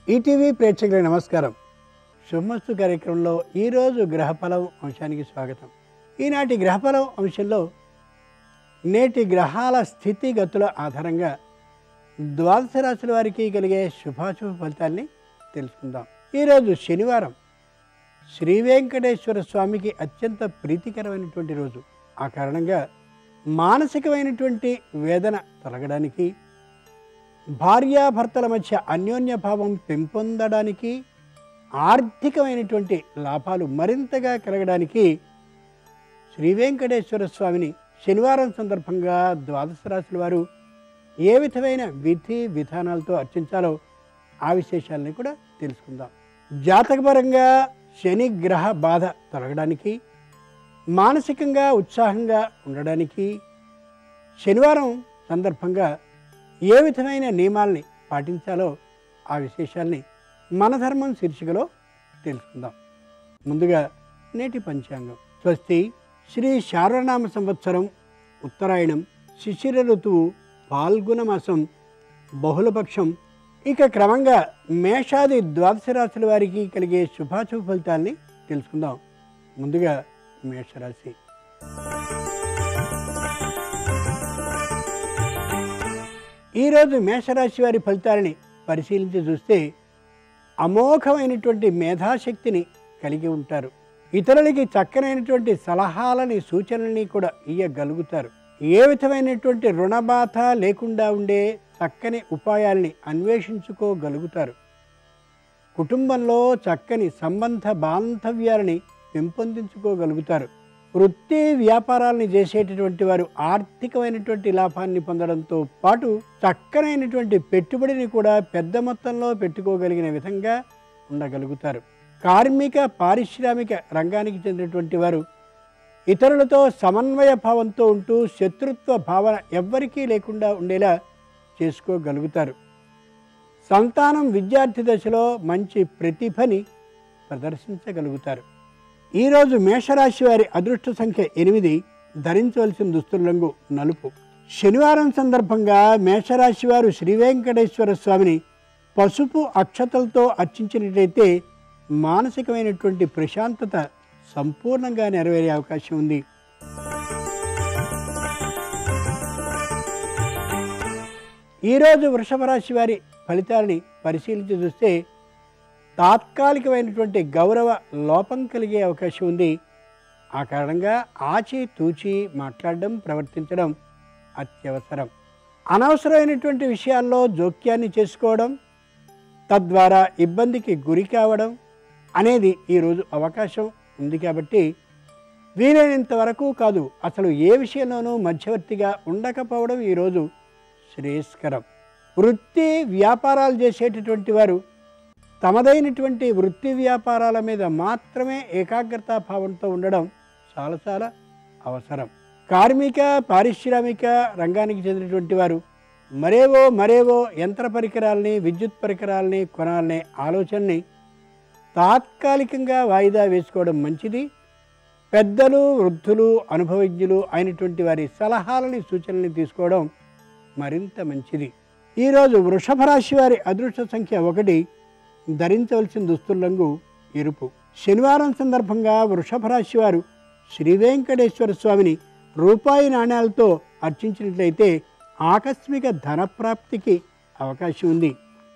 ETV ప్రేక్షకులకు నమస్కారం శుభమస్తు కార్యక్రమంలో ఈరోజు గ్రహఫలం అంశానికి స్వాగతం ఈనాటి గ్రహఫలం అంశంలో నేటి గ్రహాల స్థితిగతుల ఆధారంగా ద్వాదశ రాశుల వారికి కలిగే శుభాశుభ ఫలితాల్ని తెలుసుకుందాం ఈరోజు శనివారం శ్రీ వెంకటేశ్వర స్వామికి అత్యంత ప్రీతికరమైనటువంటి రోజు ఆ కారణంగా మానసికమైనటువంటి వేదన తొలగడానికి భార్యాభర్తల మధ్య అన్యోన్య భావం పెంపొందడానికి ఆర్థికమైనటువంటి లాభాలు మరింతగా కలగడానికి శ్రీ వెంకటేశ్వర స్వామిని శనివారం సందర్భంగా ద్వాదశ రాశుల వారు ఏ విధమైన విధి విధానాలతో అర్చించాలో ఆ విశేషాలని కూడా తెలుసుకుందాం జాతకపరంగా శని గ్రహ బాధ తొలగడానికి మానసికంగా ఉత్సాహంగా ఉండడానికి శనివారం సందర్భంగా ఏ విధమైన నియమాల్ని పాటించాలో ఆ విశేషాల్ని మన ధర్మం శీర్షికలో తెలుసుకుందాం ముందుగా నేటి పంచాంగం స్వస్తి శ్రీ శారనామ సంవత్సరం ఉత్తరాయణం శిశిర ఋతువు పాల్గొన మాసం బహుళపక్షం ఇక క్రమంగా మేషాది ద్వాదశ రాశుల వారికి కలిగే శుభాశుభ ఫలితాల్ని తెలుసుకుందాం ముందుగా మేషరాశి ఈరోజు మేషరాశి వారి ఫలితాలని పరిశీలించి చూస్తే అమోఘమైనటువంటి మేధాశక్తిని కలిగి ఉంటారు ఇతరులకి చక్కనైనటువంటి సలహాలని సూచనల్ని కూడా ఇయ్యగలుగుతారు ఏ విధమైనటువంటి రుణబాధ లేకుండా ఉండే చక్కని ఉపాయాల్ని అన్వేషించుకోగలుగుతారు కుటుంబంలో చక్కని సంబంధ బాంధవ్యాలని పెంపొందించుకోగలుగుతారు వృత్తి వ్యాపారాలని చేసేటటువంటి వారు ఆర్థికమైనటువంటి లాభాన్ని పొందడంతో పాటు చక్కనైనటువంటి పెట్టుబడిని కూడా పెద్ద మొత్తంలో పెట్టుకోగలిగిన విధంగా ఉండగలుగుతారు కార్మిక పారిశ్రామిక రంగానికి చెందినటువంటి వారు ఇతరులతో సమన్వయ భావంతో ఉంటూ శత్రుత్వ భావన ఎవ్వరికీ లేకుండా ఉండేలా చేసుకోగలుగుతారు సంతానం విద్యార్థి దశలో మంచి ప్రతిభని ప్రదర్శించగలుగుతారు ఈరోజు మేషరాశి వారి అదృష్ట సంఖ్య ఎనిమిది ధరించవలసిన దుస్తుల రంగు నలుపు శనివారం సందర్భంగా మేషరాశి వారు శ్రీ వెంకటేశ్వర స్వామిని పసుపు అక్షతలతో అర్చించినట్లయితే మానసికమైనటువంటి ప్రశాంతత సంపూర్ణంగా నెరవేరే అవకాశం ఉంది ఈరోజు వృషభ రాశి వారి ఫలితాలని పరిశీలించి చూస్తే తాత్కాలికమైనటువంటి గౌరవ లోపం కలిగే అవకాశం ఉంది ఆ కారణంగా ఆచి తూచి మాట్లాడడం ప్రవర్తించడం అత్యవసరం అనవసరమైనటువంటి విషయాల్లో జోక్యాన్ని చేసుకోవడం తద్వారా ఇబ్బందికి గురి కావడం అనేది ఈరోజు అవకాశం ఉంది కాబట్టి వీలైనంత వరకు కాదు అసలు ఏ విషయంలోనూ మధ్యవర్తిగా ఉండకపోవడం ఈరోజు శ్రేయస్కరం వృత్తి వ్యాపారాలు చేసేటటువంటి వారు తమదైనటువంటి వృత్తి వ్యాపారాల మీద మాత్రమే ఏకాగ్రతా భావంతో ఉండడం చాలా చాలా అవసరం కార్మిక పారిశ్రామిక రంగానికి చెందినటువంటి వారు మరేవో మరేవో యంత్ర పరికరాలని విద్యుత్ పరికరాలని కొనాలనే ఆలోచనని తాత్కాలికంగా వాయిదా వేసుకోవడం మంచిది పెద్దలు వృద్ధులు అనుభవజ్ఞులు అయినటువంటి వారి సలహాలని సూచనల్ని తీసుకోవడం మరింత మంచిది ఈరోజు వృషభ రాశి వారి అదృష్ట సంఖ్య ఒకటి ధరించవలసిన దుస్తుల రంగు ఎరుపు శనివారం సందర్భంగా వృషభ రాశి వారు శ్రీ వెంకటేశ్వర స్వామిని రూపాయి నాణ్యాలతో అర్చించినట్లయితే ఆకస్మిక ధనప్రాప్తికి అవకాశం ఉంది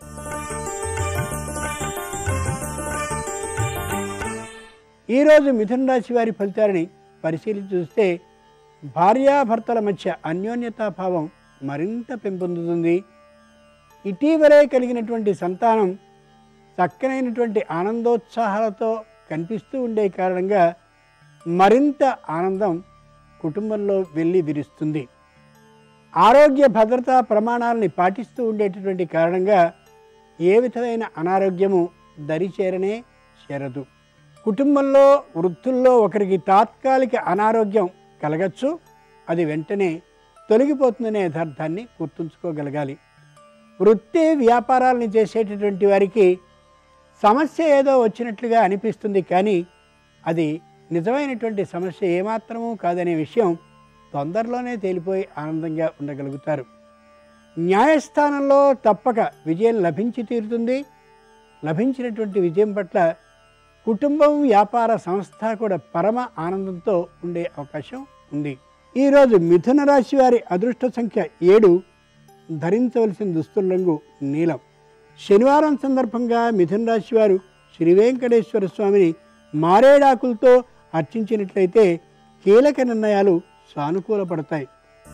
ఈరోజు మిథున రాశి వారి ఫలితాలని పరిశీలించి చూస్తే భార్యాభర్తల మధ్య అన్యోన్యతాభావం మరింత పెంపొందుతుంది ఇటీవలే కలిగినటువంటి సంతానం చక్కనైనటువంటి ఆనందోత్సాహాలతో కనిపిస్తూ ఉండే కారణంగా మరింత ఆనందం కుటుంబంలో వెళ్ళి విరుస్తుంది ఆరోగ్య భద్రతా ప్రమాణాలని పాటిస్తూ ఉండేటటువంటి కారణంగా ఏ విధమైన అనారోగ్యము దరి చేరనే చేరదు కుటుంబంలో వృద్ధుల్లో ఒకరికి తాత్కాలిక అనారోగ్యం కలగచ్చు అది వెంటనే తొలగిపోతుందనే యథార్థాన్ని గుర్తుంచుకోగలగాలి వృత్తి వ్యాపారాలను చేసేటటువంటి వారికి సమస్య ఏదో వచ్చినట్లుగా అనిపిస్తుంది కానీ అది నిజమైనటువంటి సమస్య ఏమాత్రమూ కాదనే విషయం తొందరలోనే తేలిపోయి ఆనందంగా ఉండగలుగుతారు న్యాయస్థానంలో తప్పక విజయం లభించి తీరుతుంది లభించినటువంటి విజయం పట్ల కుటుంబం వ్యాపార సంస్థ కూడా పరమ ఆనందంతో ఉండే అవకాశం ఉంది ఈరోజు మిథున రాశి వారి అదృష్ట సంఖ్య ఏడు ధరించవలసిన దుస్తుల రంగు నీలం శనివారం సందర్భంగా మిథున రాశి వారు శ్రీ వెంకటేశ్వర స్వామిని మారేడాకులతో అర్చించినట్లయితే కీలక నిర్ణయాలు సానుకూలపడతాయి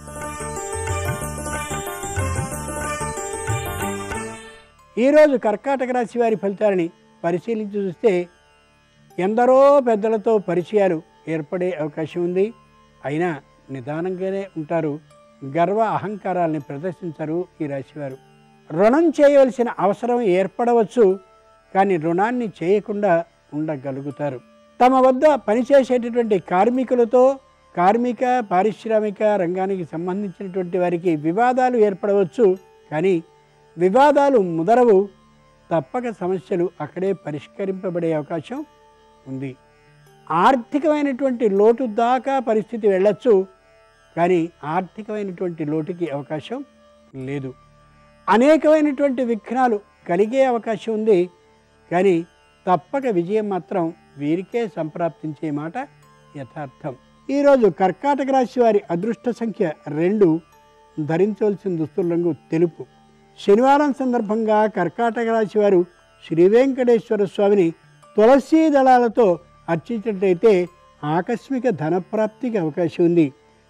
ఈరోజు కర్కాటక రాశి వారి ఫలితాలని పరిశీలించి చూస్తే ఎందరో పెద్దలతో పరిచయాలు ఏర్పడే అవకాశం ఉంది అయినా నిదానంగానే ఉంటారు గర్వ అహంకారాల్ని ప్రదర్శించరు ఈ రాశివారు రుణం చేయవలసిన అవసరం ఏర్పడవచ్చు కానీ రుణాన్ని చేయకుండా ఉండగలుగుతారు తమ వద్ద పనిచేసేటటువంటి కార్మికులతో కార్మిక పారిశ్రామిక రంగానికి సంబంధించినటువంటి వారికి వివాదాలు ఏర్పడవచ్చు కానీ వివాదాలు ముదరవు తప్పక సమస్యలు అక్కడే పరిష్కరింపబడే అవకాశం ఉంది ఆర్థికమైనటువంటి లోటు దాకా పరిస్థితి వెళ్ళొచ్చు కానీ ఆర్థికమైనటువంటి లోటుకి అవకాశం లేదు అనేకమైనటువంటి విఘ్నాలు కలిగే అవకాశం ఉంది కానీ తప్పక విజయం మాత్రం వీరికే సంప్రాప్తించే మాట యథార్థం ఈరోజు కర్కాటక రాశి వారి అదృష్ట సంఖ్య రెండు ధరించవలసిన దుస్తుల రంగు తెలుపు శనివారం సందర్భంగా కర్కాటక రాశి వారు శ్రీ వెంకటేశ్వర స్వామిని తులసీ దళాలతో అర్చించినట్లయితే ఆకస్మిక ధనప్రాప్తికి అవకాశం ఉంది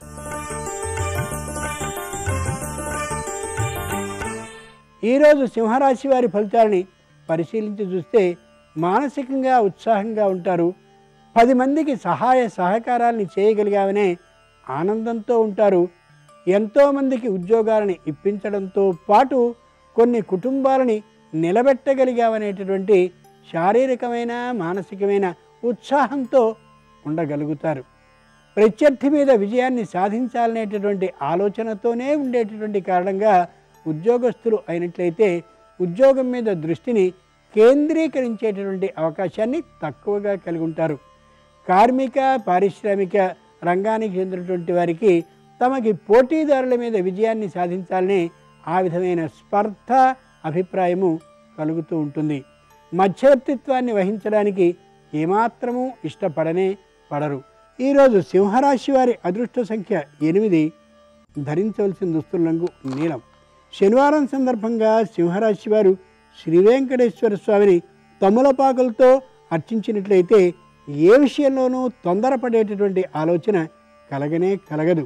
ఈరోజు సింహరాశి వారి ఫలితాలని పరిశీలించి చూస్తే మానసికంగా ఉత్సాహంగా ఉంటారు పది మందికి సహాయ సహకారాల్ని చేయగలిగామనే ఆనందంతో ఉంటారు ఎంతోమందికి ఉద్యోగాలని ఇప్పించడంతో పాటు కొన్ని కుటుంబాలని నిలబెట్టగలిగామనేటటువంటి శారీరకమైన మానసికమైన ఉత్సాహంతో ఉండగలుగుతారు ప్రత్యర్థి మీద విజయాన్ని సాధించాలనేటటువంటి ఆలోచనతోనే ఉండేటటువంటి కారణంగా ఉద్యోగస్తులు అయినట్లయితే ఉద్యోగం మీద దృష్టిని కేంద్రీకరించేటటువంటి అవకాశాన్ని తక్కువగా కలిగి ఉంటారు కార్మిక పారిశ్రామిక రంగానికి చెందినటువంటి వారికి తమకి పోటీదారుల మీద విజయాన్ని సాధించాలని ఆ విధమైన స్పర్ధ అభిప్రాయము కలుగుతూ ఉంటుంది మధ్యవర్తిత్వాన్ని వహించడానికి ఏమాత్రమూ ఇష్టపడనే పడరు ఈరోజు సింహరాశి వారి అదృష్ట సంఖ్య ఎనిమిది ధరించవలసిన దుస్తుల రంగు నీలం శనివారం సందర్భంగా సింహరాశి వారు శ్రీ వెంకటేశ్వర స్వామిని తములపాకులతో అర్చించినట్లయితే ఏ విషయంలోనూ తొందరపడేటటువంటి ఆలోచన కలగనే కలగదు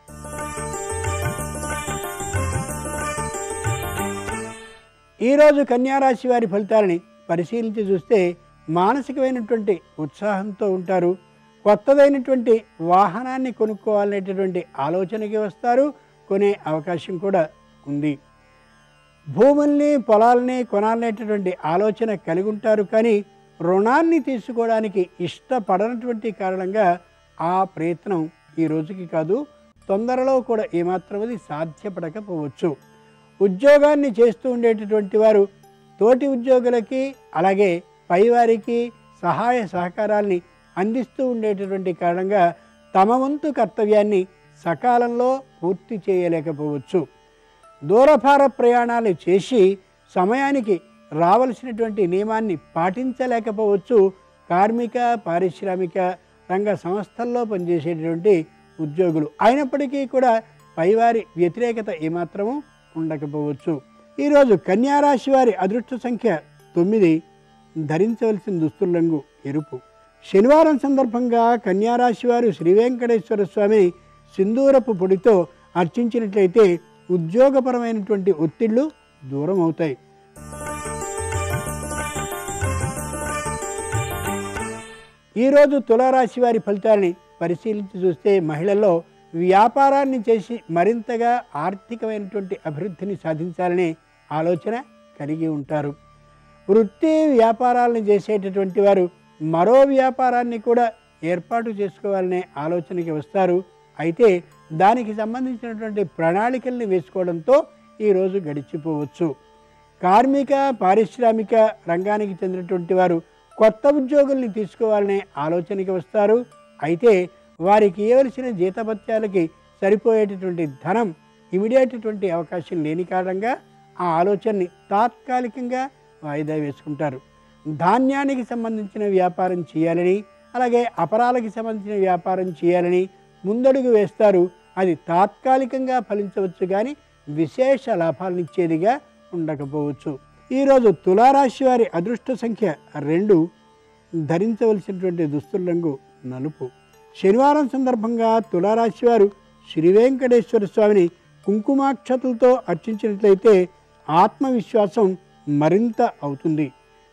ఈరోజు కన్యారాశి వారి ఫలితాలని పరిశీలించి చూస్తే మానసికమైనటువంటి ఉత్సాహంతో ఉంటారు కొత్తదైనటువంటి వాహనాన్ని కొనుక్కోవాలనేటటువంటి ఆలోచనకి వస్తారు కొనే అవకాశం కూడా ఉంది భూముల్ని పొలాల్ని కొనాలనేటటువంటి ఆలోచన కలిగి ఉంటారు కానీ రుణాన్ని తీసుకోవడానికి ఇష్టపడనటువంటి కారణంగా ఆ ప్రయత్నం ఈ రోజుకి కాదు తొందరలో కూడా ఏమాత్రం అది సాధ్యపడకపోవచ్చు ఉద్యోగాన్ని చేస్తూ ఉండేటటువంటి వారు తోటి ఉద్యోగులకి అలాగే పైవారికి సహాయ సహకారాల్ని అందిస్తూ ఉండేటటువంటి కారణంగా తమ వంతు కర్తవ్యాన్ని సకాలంలో పూర్తి చేయలేకపోవచ్చు దూరభార ప్రయాణాలు చేసి సమయానికి రావలసినటువంటి నియమాన్ని పాటించలేకపోవచ్చు కార్మిక పారిశ్రామిక రంగ సంస్థల్లో పనిచేసేటటువంటి ఉద్యోగులు అయినప్పటికీ కూడా పైవారి వ్యతిరేకత ఏమాత్రము ఉండకపోవచ్చు ఈరోజు కన్యారాశి వారి అదృష్ట సంఖ్య తొమ్మిది ధరించవలసిన దుస్తుల రంగు ఎరుపు శనివారం సందర్భంగా కన్యారాశి వారు శ్రీ వెంకటేశ్వర స్వామిని సింధూరపు పొడితో అర్చించినట్లయితే ఉద్యోగపరమైనటువంటి ఒత్తిళ్లు దూరం అవుతాయి ఈరోజు తులారాశి వారి ఫలితాలని పరిశీలించి చూస్తే మహిళల్లో వ్యాపారాన్ని చేసి మరింతగా ఆర్థికమైనటువంటి అభివృద్ధిని సాధించాలనే ఆలోచన కలిగి ఉంటారు వృత్తి వ్యాపారాలను చేసేటటువంటి వారు మరో వ్యాపారాన్ని కూడా ఏర్పాటు చేసుకోవాలనే ఆలోచనకి వస్తారు అయితే దానికి సంబంధించినటువంటి ప్రణాళికల్ని వేసుకోవడంతో ఈరోజు గడిచిపోవచ్చు కార్మిక పారిశ్రామిక రంగానికి చెందినటువంటి వారు కొత్త ఉద్యోగుల్ని తీసుకోవాలనే ఆలోచనకి వస్తారు అయితే వారికి ఇవ్వవలసిన జీతభత్యాలకి సరిపోయేటటువంటి ధనం ఇమిడియేటటువంటి అవకాశం లేని కారణంగా ఆ ఆలోచనని తాత్కాలికంగా వాయిదా వేసుకుంటారు ధాన్యానికి సంబంధించిన వ్యాపారం చేయాలని అలాగే అపరాలకి సంబంధించిన వ్యాపారం చేయాలని ముందడుగు వేస్తారు అది తాత్కాలికంగా ఫలించవచ్చు కానీ విశేష లాభాలనిచ్చేదిగా ఉండకపోవచ్చు ఈరోజు తులారాశి వారి అదృష్ట సంఖ్య రెండు ధరించవలసినటువంటి దుస్తుల రంగు నలుపు శనివారం సందర్భంగా తులారాశి వారు శ్రీ వెంకటేశ్వర స్వామిని కుంకుమాక్షతలతో అర్చించినట్లయితే ఆత్మవిశ్వాసం మరింత అవుతుంది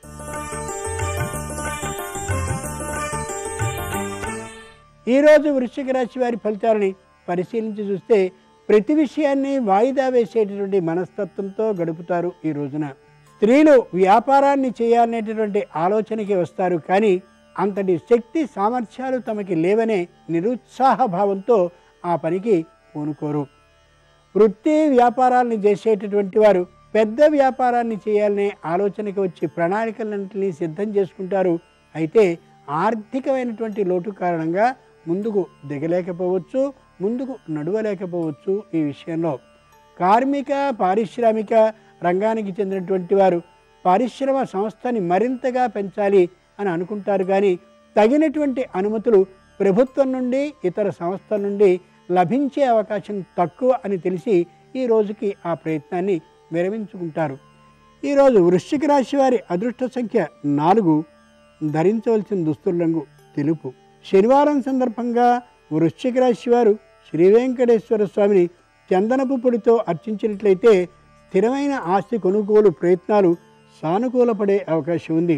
ఈరోజు వృశ్చిక రాశి వారి ఫలితాలని పరిశీలించి చూస్తే ప్రతి విషయాన్ని వాయిదా వేసేటటువంటి మనస్తత్వంతో గడుపుతారు ఈ రోజున స్త్రీలు వ్యాపారాన్ని చేయాలనేటటువంటి ఆలోచనకి వస్తారు కానీ అంతటి శక్తి సామర్థ్యాలు తమకి లేవనే నిరుత్సాహ భావంతో ఆ పనికి పూనుకోరు వృత్తి వ్యాపారాలను చేసేటటువంటి వారు పెద్ద వ్యాపారాన్ని చేయాలనే ఆలోచనకి వచ్చి ప్రణాళికలన్నింటినీ సిద్ధం చేసుకుంటారు అయితే ఆర్థికమైనటువంటి లోటు కారణంగా ముందుకు దిగలేకపోవచ్చు ముందుకు నడవలేకపోవచ్చు ఈ విషయంలో కార్మిక పారిశ్రామిక రంగానికి చెందినటువంటి వారు పరిశ్రమ సంస్థని మరింతగా పెంచాలి అని అనుకుంటారు కానీ తగినటువంటి అనుమతులు ప్రభుత్వం నుండి ఇతర సంస్థల నుండి లభించే అవకాశం తక్కువ అని తెలిసి ఈ రోజుకి ఆ ప్రయత్నాన్ని విరమించుకుంటారు ఈరోజు వృశ్చిక రాశి వారి అదృష్ట సంఖ్య నాలుగు ధరించవలసిన దుస్తుల రంగు తెలుపు శనివారం సందర్భంగా వృశ్చిక రాశి వారు శ్రీ వెంకటేశ్వర స్వామిని చందనపు పొడితో అర్చించినట్లయితే స్థిరమైన ఆస్తి కొనుగోలు ప్రయత్నాలు సానుకూలపడే అవకాశం ఉంది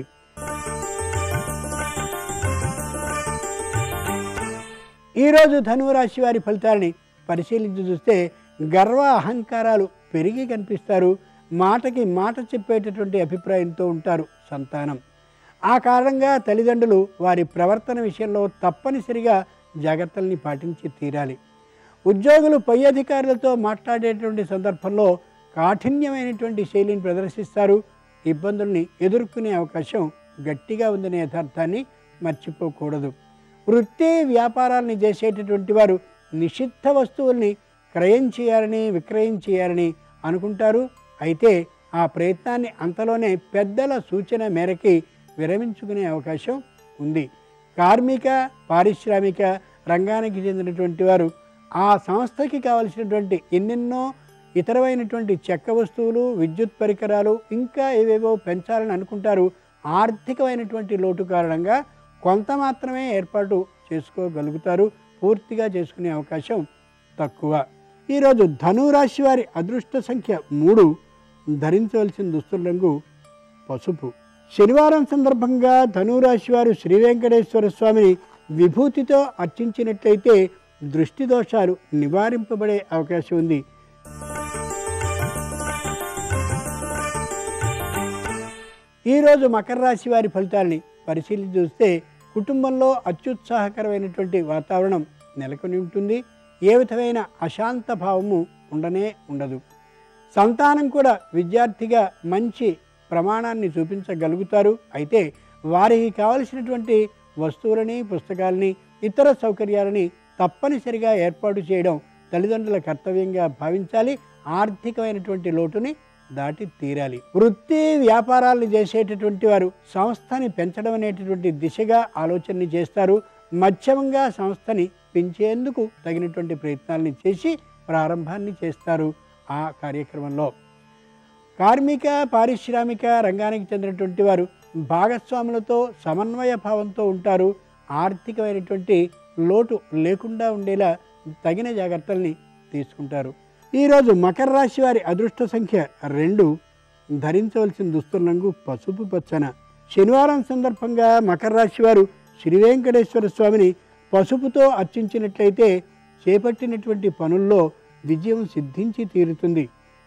ఈరోజు ధనువు రాశి వారి ఫలితాలని పరిశీలించి చూస్తే గర్వ అహంకారాలు పెరిగి కనిపిస్తారు మాటకి మాట చెప్పేటటువంటి అభిప్రాయంతో ఉంటారు సంతానం ఆ కారణంగా తల్లిదండ్రులు వారి ప్రవర్తన విషయంలో తప్పనిసరిగా జాగ్రత్తల్ని పాటించి తీరాలి ఉద్యోగులు పై అధికారులతో మాట్లాడేటువంటి సందర్భంలో కాఠిన్యమైనటువంటి శైలిని ప్రదర్శిస్తారు ఇబ్బందుల్ని ఎదుర్కొనే అవకాశం గట్టిగా ఉందనే యథార్థాన్ని మర్చిపోకూడదు వృత్తి వ్యాపారాన్ని చేసేటటువంటి వారు నిషిద్ధ వస్తువుల్ని క్రయం చేయాలని విక్రయం చేయాలని అనుకుంటారు అయితే ఆ ప్రయత్నాన్ని అంతలోనే పెద్దల సూచన మేరకి విరమించుకునే అవకాశం ఉంది కార్మిక పారిశ్రామిక రంగానికి చెందినటువంటి వారు ఆ సంస్థకి కావలసినటువంటి ఎన్నెన్నో ఇతరమైనటువంటి చెక్క వస్తువులు విద్యుత్ పరికరాలు ఇంకా ఏవేవో పెంచాలని అనుకుంటారు ఆర్థికమైనటువంటి లోటు కారణంగా కొంత మాత్రమే ఏర్పాటు చేసుకోగలుగుతారు పూర్తిగా చేసుకునే అవకాశం తక్కువ ఈరోజు ధనురాశి వారి అదృష్ట సంఖ్య మూడు ధరించవలసిన దుస్తుల రంగు పసుపు శనివారం సందర్భంగా ధనురాశి వారు శ్రీ వెంకటేశ్వర స్వామిని విభూతితో అర్చించినట్లయితే దృష్టి దోషాలు నివారింపబడే అవకాశం ఉంది ఈరోజు మకర రాశి వారి ఫలితాల్ని పరిశీలించి చూస్తే కుటుంబంలో అత్యుత్సాహకరమైనటువంటి వాతావరణం నెలకొని ఉంటుంది ఏ విధమైన అశాంత భావము ఉండనే ఉండదు సంతానం కూడా విద్యార్థిగా మంచి ప్రమాణాన్ని చూపించగలుగుతారు అయితే వారికి కావలసినటువంటి వస్తువులని పుస్తకాలని ఇతర సౌకర్యాలని తప్పనిసరిగా ఏర్పాటు చేయడం తల్లిదండ్రుల కర్తవ్యంగా భావించాలి ఆర్థికమైనటువంటి లోటుని దాటి తీరాలి వృత్తి వ్యాపారాలను చేసేటటువంటి వారు సంస్థని పెంచడం అనేటటువంటి దిశగా ఆలోచనని చేస్తారు మధ్యమంగా సంస్థని పెంచేందుకు తగినటువంటి ప్రయత్నాలని చేసి ప్రారంభాన్ని చేస్తారు ఆ కార్యక్రమంలో కార్మిక పారిశ్రామిక రంగానికి చెందినటువంటి వారు భాగస్వాములతో సమన్వయ భావంతో ఉంటారు ఆర్థికమైనటువంటి లోటు లేకుండా ఉండేలా తగిన జాగ్రత్తల్ని తీసుకుంటారు ఈరోజు మకర రాశి వారి అదృష్ట సంఖ్య రెండు ధరించవలసిన దుస్తుల రంగు పసుపు పచ్చన శనివారం సందర్భంగా మకర రాశి వారు శ్రీ వెంకటేశ్వర స్వామిని పసుపుతో అర్చించినట్లయితే చేపట్టినటువంటి పనుల్లో విజయం సిద్ధించి తీరుతుంది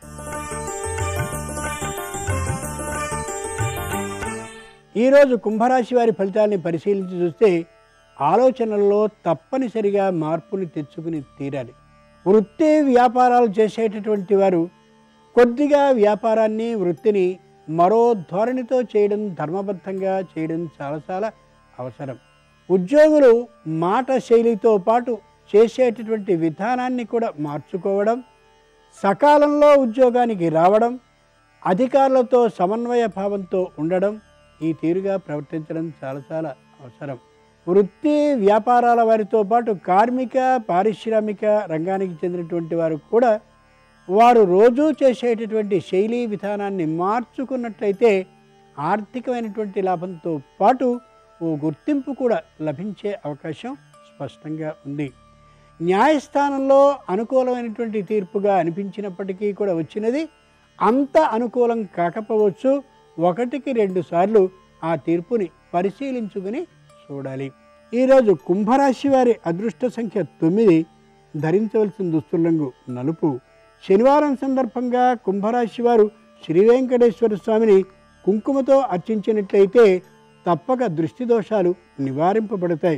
ఈరోజు కుంభరాశి వారి ఫలితాలని పరిశీలించి చూస్తే ఆలోచనల్లో తప్పనిసరిగా మార్పుని తెచ్చుకుని తీరాలి వృత్తి వ్యాపారాలు చేసేటటువంటి వారు కొద్దిగా వ్యాపారాన్ని వృత్తిని మరో ధోరణితో చేయడం ధర్మబద్ధంగా చేయడం చాలా చాలా అవసరం ఉద్యోగులు మాట శైలితో పాటు చేసేటటువంటి విధానాన్ని కూడా మార్చుకోవడం సకాలంలో ఉద్యోగానికి రావడం అధికారులతో సమన్వయ భావంతో ఉండడం ఈ తీరుగా ప్రవర్తించడం చాలా చాలా అవసరం వృత్తి వ్యాపారాల వారితో పాటు కార్మిక పారిశ్రామిక రంగానికి చెందినటువంటి వారు కూడా వారు రోజూ చేసేటటువంటి శైలి విధానాన్ని మార్చుకున్నట్లయితే ఆర్థికమైనటువంటి లాభంతో పాటు ఓ గుర్తింపు కూడా లభించే అవకాశం స్పష్టంగా ఉంది న్యాయస్థానంలో అనుకూలమైనటువంటి తీర్పుగా అనిపించినప్పటికీ కూడా వచ్చినది అంత అనుకూలం కాకపోవచ్చు ఒకటికి రెండు సార్లు ఆ తీర్పుని పరిశీలించుకుని చూడాలి ఈరోజు కుంభరాశి వారి అదృష్ట సంఖ్య తొమ్మిది ధరించవలసిన దుస్తులంగు నలుపు శనివారం సందర్భంగా కుంభరాశి వారు శ్రీ వెంకటేశ్వర స్వామిని కుంకుమతో అర్చించినట్లయితే తప్పక దృష్టి దోషాలు నివారింపబడతాయి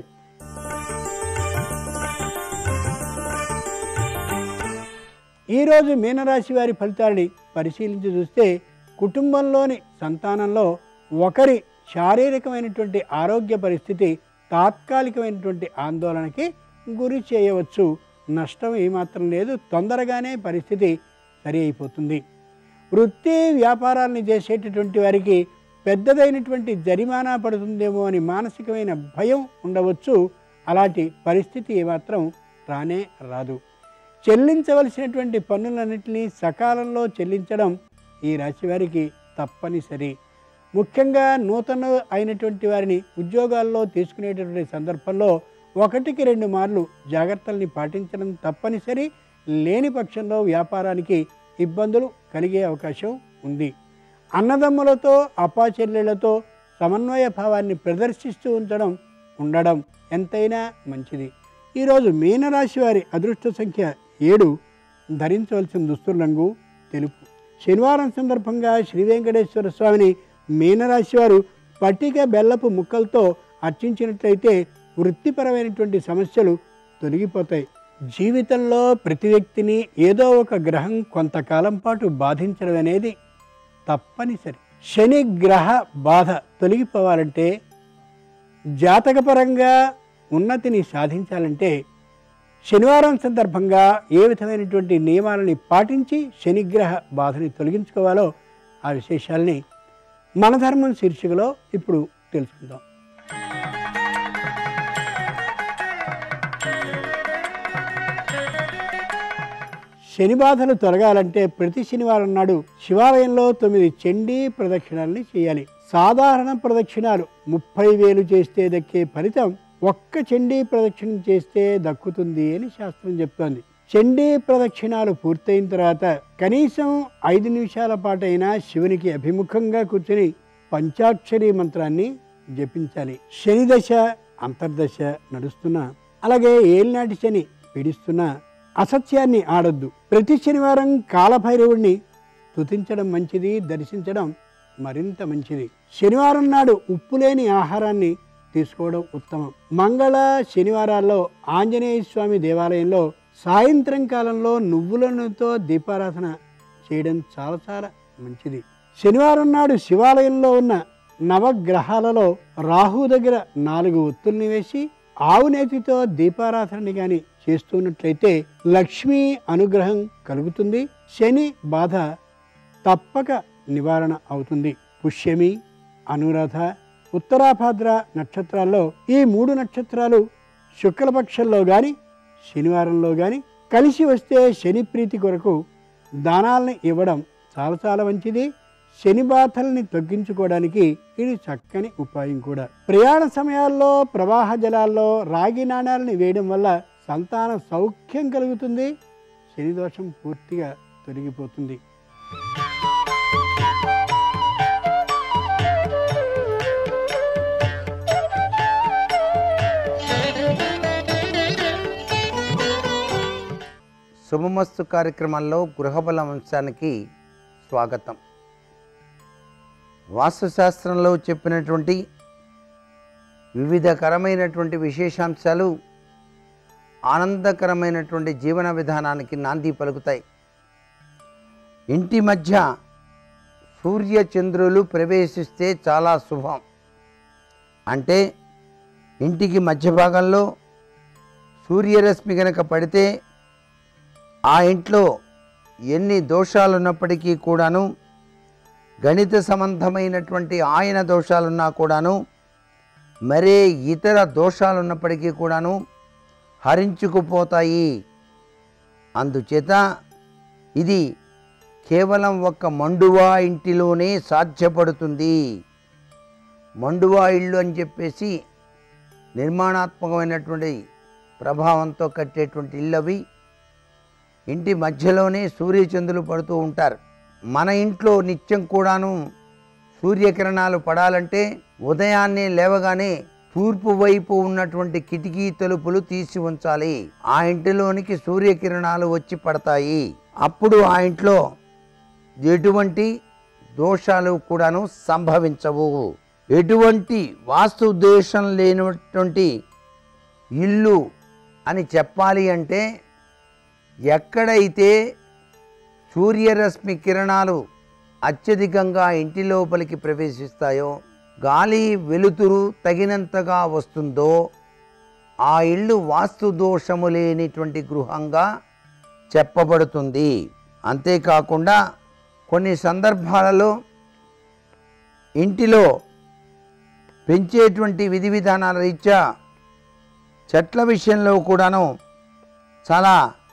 ఈరోజు మీనరాశి వారి ఫలితాలని పరిశీలించి చూస్తే కుటుంబంలోని సంతానంలో ఒకరి శారీరకమైనటువంటి ఆరోగ్య పరిస్థితి తాత్కాలికమైనటువంటి ఆందోళనకి గురి చేయవచ్చు నష్టం ఏమాత్రం లేదు తొందరగానే పరిస్థితి సరి అయిపోతుంది వృత్తి వ్యాపారాలను చేసేటటువంటి వారికి పెద్దదైనటువంటి జరిమానా పడుతుందేమో అని మానసికమైన భయం ఉండవచ్చు అలాంటి పరిస్థితి ఏమాత్రం రానే రాదు చెల్లించవలసినటువంటి పన్నులన్నింటినీ సకాలంలో చెల్లించడం ఈ రాశి వారికి తప్పనిసరి ముఖ్యంగా నూతన అయినటువంటి వారిని ఉద్యోగాల్లో తీసుకునేటటువంటి సందర్భంలో ఒకటికి రెండు మార్లు జాగ్రత్తల్ని పాటించడం తప్పనిసరి లేని పక్షంలో వ్యాపారానికి ఇబ్బందులు కలిగే అవకాశం ఉంది అన్నదమ్ములతో అపాచెల్లెళ్లతో సమన్వయ భావాన్ని ప్రదర్శిస్తూ ఉంచడం ఉండడం ఎంతైనా మంచిది ఈరోజు మీనరాశి వారి అదృష్ట సంఖ్య ఏడు ధరించవలసిన దుస్తుల రంగు తెలుపు శనివారం సందర్భంగా శ్రీ వెంకటేశ్వర స్వామిని మీనరాశి వారు పట్టిక బెల్లపు ముక్కలతో అర్చించినట్లయితే వృత్తిపరమైనటువంటి సమస్యలు తొలగిపోతాయి జీవితంలో ప్రతి వ్యక్తిని ఏదో ఒక గ్రహం కొంతకాలం పాటు బాధించడం అనేది తప్పనిసరి శని గ్రహ బాధ తొలగిపోవాలంటే జాతకపరంగా ఉన్నతిని సాధించాలంటే శనివారం సందర్భంగా ఏ విధమైనటువంటి నియమాలని పాటించి శనిగ్రహ బాధని తొలగించుకోవాలో ఆ విశేషాల్ని మన ధర్మం శీర్షికలో ఇప్పుడు తెలుసుకుందాం శని బాధలు తొలగాలంటే ప్రతి శనివారం నాడు శివాలయంలో తొమ్మిది చండీ ప్రదక్షిణాలని చేయాలి సాధారణ ప్రదక్షిణాలు ముప్పై వేలు చేస్తే దక్కే ఫలితం ఒక్క చండీ ప్రదక్షిణం చేస్తే దక్కుతుంది అని శాస్త్రం చెప్తోంది చండీ ప్రదక్షిణాలు పూర్తయిన తర్వాత కనీసం ఐదు నిమిషాల పాటైనా శివునికి అభిముఖంగా కూర్చొని పంచాక్షరి మంత్రాన్ని జపించాలి శని దశ అంతర్దశ నడుస్తున్నా అలాగే ఏలినాటి శని పీడిస్తున్నా అసత్యాన్ని ఆడొద్దు ప్రతి శనివారం కాలభైరవుడిని స్తుతించడం మంచిది దర్శించడం మరింత మంచిది శనివారం నాడు ఉప్పు లేని ఆహారాన్ని తీసుకోవడం ఉత్తమం మంగళ శనివారాల్లో ఆంజనేయ స్వామి దేవాలయంలో సాయంత్రం కాలంలో నువ్వుల నూనెతో దీపారాధన చేయడం చాలా చాలా మంచిది శనివారం నాడు శివాలయంలో ఉన్న నవగ్రహాలలో రాహు దగ్గర నాలుగు ఒత్తుల్ని వేసి ఆవు నేతితో దీపారాధనని కానీ చేస్తున్నట్లయితే లక్ష్మీ అనుగ్రహం కలుగుతుంది శని బాధ తప్పక నివారణ అవుతుంది పుష్యమి అనురాధ ఉత్తరాభాద్ర నక్షత్రాల్లో ఈ మూడు నక్షత్రాలు శుక్లపక్షంలో కానీ శనివారంలో కానీ కలిసి వస్తే శని ప్రీతి కొరకు దానాలని ఇవ్వడం చాలా చాలా మంచిది శని బాధల్ని తగ్గించుకోవడానికి ఇది చక్కని ఉపాయం కూడా ప్రయాణ సమయాల్లో ప్రవాహ జలాల్లో రాగి నాణాలని వేయడం వల్ల సంతాన సౌఖ్యం కలుగుతుంది శని దోషం పూర్తిగా తొలగిపోతుంది శుభమస్తు కార్యక్రమాల్లో గృహబలం అంశానికి స్వాగతం వాస్తుశాస్త్రంలో చెప్పినటువంటి వివిధకరమైనటువంటి విశేషాంశాలు ఆనందకరమైనటువంటి జీవన విధానానికి నాంది పలుకుతాయి ఇంటి మధ్య సూర్య చంద్రులు ప్రవేశిస్తే చాలా శుభం అంటే ఇంటికి మధ్య భాగంలో సూర్యరశ్మి కనుక పడితే ఆ ఇంట్లో ఎన్ని దోషాలు ఉన్నప్పటికీ కూడాను గణిత సంబంధమైనటువంటి ఆయన దోషాలున్నా కూడాను మరే ఇతర దోషాలు ఉన్నప్పటికీ కూడాను హరించుకుపోతాయి అందుచేత ఇది కేవలం ఒక్క మండువా ఇంటిలోనే సాధ్యపడుతుంది మండువా ఇళ్ళు అని చెప్పేసి నిర్మాణాత్మకమైనటువంటి ప్రభావంతో కట్టేటువంటి ఇళ్ళు అవి ఇంటి మధ్యలోనే సూర్యచంద్రులు పడుతూ ఉంటారు మన ఇంట్లో నిత్యం కూడాను సూర్యకిరణాలు పడాలంటే ఉదయాన్నే లేవగానే తూర్పు వైపు ఉన్నటువంటి కిటికీ తలుపులు తీసి ఉంచాలి ఆ ఇంటిలోనికి సూర్యకిరణాలు వచ్చి పడతాయి అప్పుడు ఆ ఇంట్లో ఎటువంటి దోషాలు కూడాను సంభవించవు ఎటువంటి వాస్తు దోషం లేనటువంటి ఇల్లు అని చెప్పాలి అంటే ఎక్కడైతే సూర్యరశ్మి కిరణాలు అత్యధికంగా ఇంటి లోపలికి ప్రవేశిస్తాయో గాలి వెలుతురు తగినంతగా వస్తుందో ఆ ఇల్లు వాస్తు దోషము లేనిటువంటి గృహంగా చెప్పబడుతుంది అంతేకాకుండా కొన్ని సందర్భాలలో ఇంటిలో పెంచేటువంటి విధి విధానాల రీత్యా చెట్ల విషయంలో కూడాను చాలా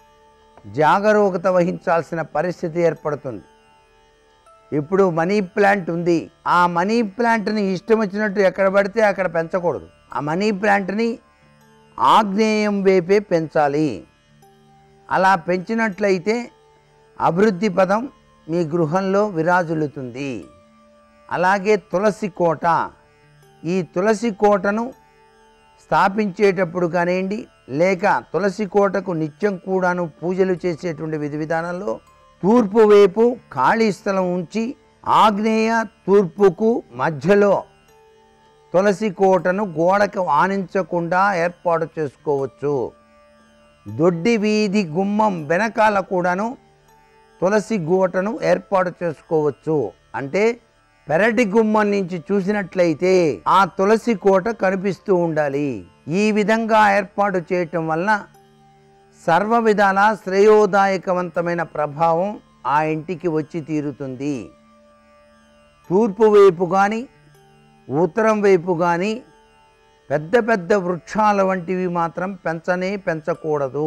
జాగరూకత వహించాల్సిన పరిస్థితి ఏర్పడుతుంది ఇప్పుడు మనీ ప్లాంట్ ఉంది ఆ మనీ ప్లాంట్ని ఇష్టం వచ్చినట్టు ఎక్కడ పడితే అక్కడ పెంచకూడదు ఆ మనీ ప్లాంట్ని ఆగ్నేయం వైపే పెంచాలి అలా పెంచినట్లయితే అభివృద్ధి పదం మీ గృహంలో విరాజులుతుంది అలాగే తులసి కోట ఈ తులసి కోటను స్థాపించేటప్పుడు కానివ్వండి లేక తులసి కోటకు నిత్యం కూడాను పూజలు చేసేటువంటి విధి విధానంలో తూర్పు వైపు ఖాళీ స్థలం ఉంచి ఆగ్నేయ తూర్పుకు మధ్యలో తులసి కోటను గోడకు ఆనించకుండా ఏర్పాటు చేసుకోవచ్చు దొడ్డి వీధి గుమ్మం వెనకాల కూడాను తులసి గోటను ఏర్పాటు చేసుకోవచ్చు అంటే పెరటి గుమ్మం నుంచి చూసినట్లయితే ఆ తులసి కోట కనిపిస్తూ ఉండాలి ఈ విధంగా ఏర్పాటు చేయటం వలన సర్వ విధాల శ్రేయోదాయకవంతమైన ప్రభావం ఆ ఇంటికి వచ్చి తీరుతుంది తూర్పు వైపు కానీ ఉత్తరం వైపు కానీ పెద్ద పెద్ద వృక్షాల వంటివి మాత్రం పెంచనే పెంచకూడదు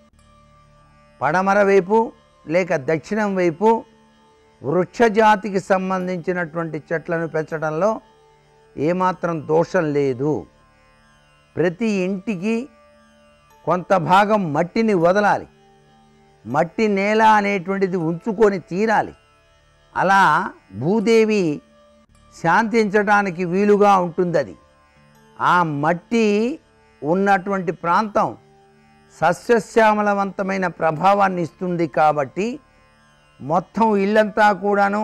పడమర వైపు లేక దక్షిణం వైపు వృక్షజాతికి సంబంధించినటువంటి చెట్లను పెంచడంలో ఏమాత్రం దోషం లేదు ప్రతి ఇంటికి కొంత భాగం మట్టిని వదలాలి మట్టి నేల అనేటువంటిది ఉంచుకొని తీరాలి అలా భూదేవి శాంతించడానికి వీలుగా ఉంటుంది అది ఆ మట్టి ఉన్నటువంటి ప్రాంతం సస్యశ్యామలవంతమైన ప్రభావాన్ని ఇస్తుంది కాబట్టి మొత్తం ఇల్లంతా కూడాను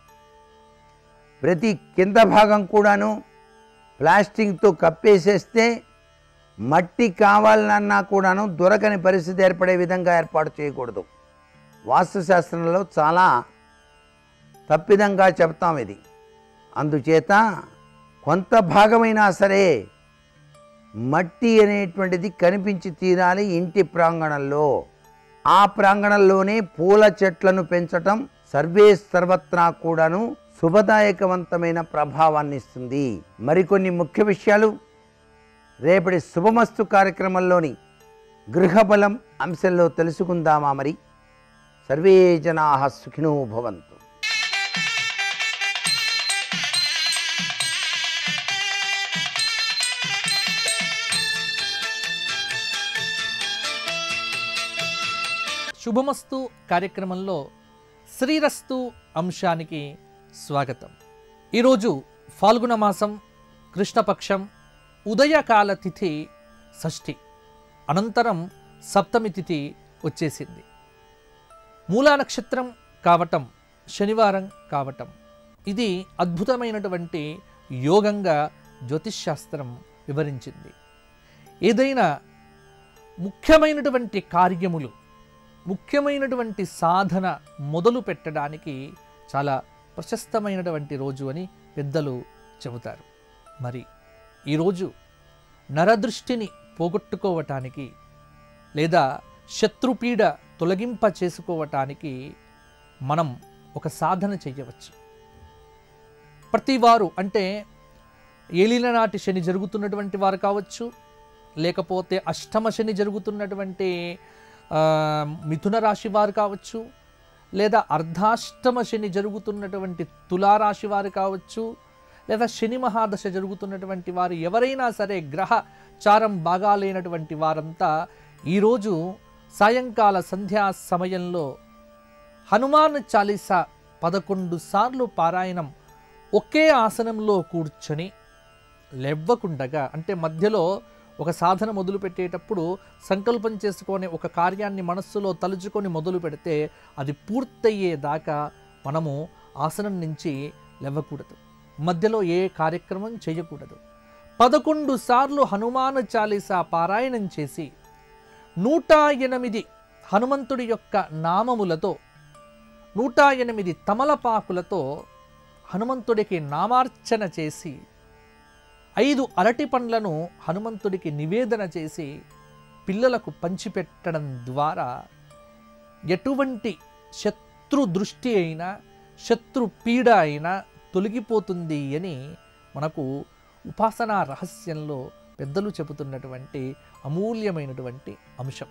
ప్రతి కింద భాగం కూడాను ప్లాస్టింగ్తో కప్పేసేస్తే మట్టి కావాలన్నా కూడాను దొరకని పరిస్థితి ఏర్పడే విధంగా ఏర్పాటు చేయకూడదు వాస్తుశాస్త్రంలో చాలా తప్పిదంగా చెప్తాం ఇది అందుచేత కొంత భాగమైనా సరే మట్టి అనేటువంటిది కనిపించి తీరాలి ఇంటి ప్రాంగణంలో ఆ ప్రాంగణంలోనే పూల చెట్లను పెంచటం సర్వే సర్వత్రా కూడాను శుభదాయకవంతమైన ప్రభావాన్ని ఇస్తుంది మరికొన్ని ముఖ్య విషయాలు రేపటి శుభమస్తు కార్యక్రమంలోని గృహబలం అంశంలో తెలుసుకుందామా మరి సర్వే జనా సుఖినో భవంతు శుభమస్తు కార్యక్రమంలో శ్రీరస్తు అంశానికి స్వాగతం ఈరోజు ఫాల్గుణ మాసం కృష్ణపక్షం ఉదయకాల తిథి షష్ఠి అనంతరం సప్తమి తిథి వచ్చేసింది మూలా నక్షత్రం కావటం శనివారం కావటం ఇది అద్భుతమైనటువంటి యోగంగా జ్యోతిష్శాస్త్రం వివరించింది ఏదైనా ముఖ్యమైనటువంటి కార్యములు ముఖ్యమైనటువంటి సాధన మొదలు పెట్టడానికి చాలా ప్రశస్తమైనటువంటి రోజు అని పెద్దలు చెబుతారు మరి ఈరోజు నరదృష్టిని పోగొట్టుకోవటానికి లేదా శత్రుపీడ తొలగింప చేసుకోవటానికి మనం ఒక సాధన చెయ్యవచ్చు ప్రతి వారు అంటే ఏలిన నాటి శని జరుగుతున్నటువంటి వారు కావచ్చు లేకపోతే అష్టమ శని జరుగుతున్నటువంటి ఆ, మిథున రాశి వారు కావచ్చు లేదా అర్ధాష్టమ శని జరుగుతున్నటువంటి తులారాశి వారు కావచ్చు లేదా శని మహాదశ జరుగుతున్నటువంటి వారు ఎవరైనా సరే గ్రహ చారం బాగాలేనటువంటి వారంతా ఈరోజు సాయంకాల సంధ్యా సమయంలో హనుమాన్ చాలీసా పదకొండు సార్లు పారాయణం ఒకే ఆసనంలో కూర్చొని లెవ్వకుండగా అంటే మధ్యలో ఒక సాధన మొదలు పెట్టేటప్పుడు సంకల్పం చేసుకొని ఒక కార్యాన్ని మనస్సులో తలుచుకొని మొదలు పెడితే అది పూర్తయ్యేదాకా మనము ఆసనం నుంచి లేవకూడదు మధ్యలో ఏ కార్యక్రమం చేయకూడదు పదకొండు సార్లు హనుమాన్ చాలీసా పారాయణం చేసి నూట ఎనిమిది హనుమంతుడి యొక్క నామములతో నూట ఎనిమిది తమలపాకులతో హనుమంతుడికి నామార్చన చేసి ఐదు అరటి పండ్లను హనుమంతుడికి నివేదన చేసి పిల్లలకు పంచిపెట్టడం ద్వారా ఎటువంటి శత్రు దృష్టి అయినా శత్రు పీడ అయినా తొలగిపోతుంది అని మనకు ఉపాసనా రహస్యంలో పెద్దలు చెబుతున్నటువంటి అమూల్యమైనటువంటి అంశం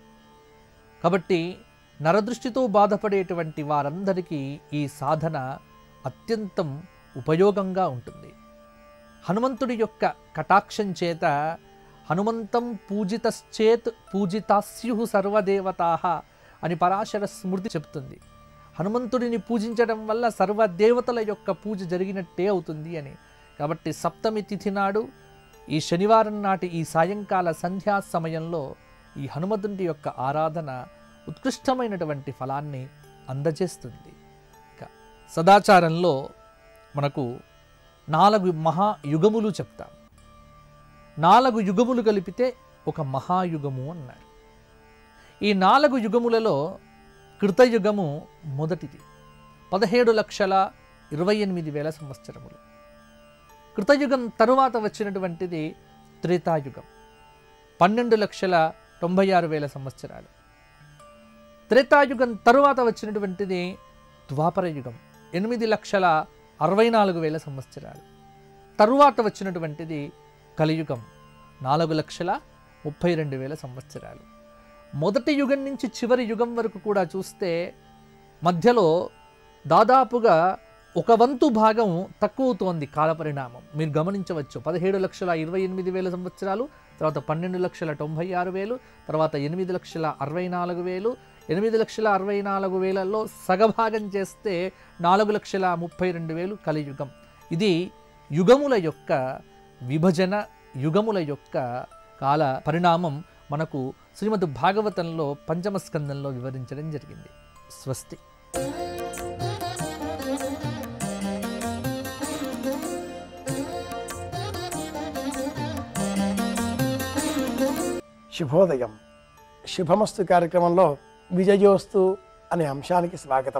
కాబట్టి నరదృష్టితో బాధపడేటువంటి వారందరికీ ఈ సాధన అత్యంతం ఉపయోగంగా ఉంటుంది హనుమంతుడి యొక్క కటాక్షం చేత హనుమంతం పూజితశ్చేత్ పూజితాస్యు సర్వదేవతా అని పరాశర స్మృతి చెప్తుంది హనుమంతుడిని పూజించడం వల్ల సర్వదేవతల యొక్క పూజ జరిగినట్టే అవుతుంది అని కాబట్టి సప్తమి తిథి నాడు ఈ శనివారం నాటి ఈ సాయంకాల సంధ్యా సమయంలో ఈ హనుమంతుడి యొక్క ఆరాధన ఉత్కృష్టమైనటువంటి ఫలాన్ని అందజేస్తుంది ఇక సదాచారంలో మనకు నాలుగు మహాయుగములు చెప్తాం నాలుగు యుగములు కలిపితే ఒక మహాయుగము అన్నారు ఈ నాలుగు యుగములలో కృతయుగము మొదటిది పదిహేడు లక్షల ఇరవై ఎనిమిది వేల సంవత్సరములు కృతయుగం తరువాత వచ్చినటువంటిది త్రేతాయుగం పన్నెండు లక్షల తొంభై ఆరు వేల సంవత్సరాలు త్రేతాయుగం తరువాత వచ్చినటువంటిది ద్వాపర యుగం ఎనిమిది లక్షల అరవై నాలుగు వేల సంవత్సరాలు తరువాత వచ్చినటువంటిది కలియుగం నాలుగు లక్షల ముప్పై రెండు వేల సంవత్సరాలు మొదటి యుగం నుంచి చివరి యుగం వరకు కూడా చూస్తే మధ్యలో దాదాపుగా ఒక వంతు భాగం తక్కువతోంది కాల పరిణామం మీరు గమనించవచ్చు పదిహేడు లక్షల ఇరవై ఎనిమిది వేల సంవత్సరాలు తర్వాత పన్నెండు లక్షల తొంభై ఆరు వేలు తర్వాత ఎనిమిది లక్షల అరవై నాలుగు వేలు ఎనిమిది లక్షల అరవై నాలుగు వేలలో సగభాగం చేస్తే నాలుగు లక్షల ముప్పై రెండు వేలు కలియుగం ఇది యుగముల యొక్క విభజన యుగముల యొక్క కాల పరిణామం మనకు శ్రీమద్ భాగవతంలో పంచమ స్కందంలో వివరించడం జరిగింది స్వస్తి శుభోదయం శుభమస్తు కార్యక్రమంలో విజయోస్తు అనే అంశానికి స్వాగతం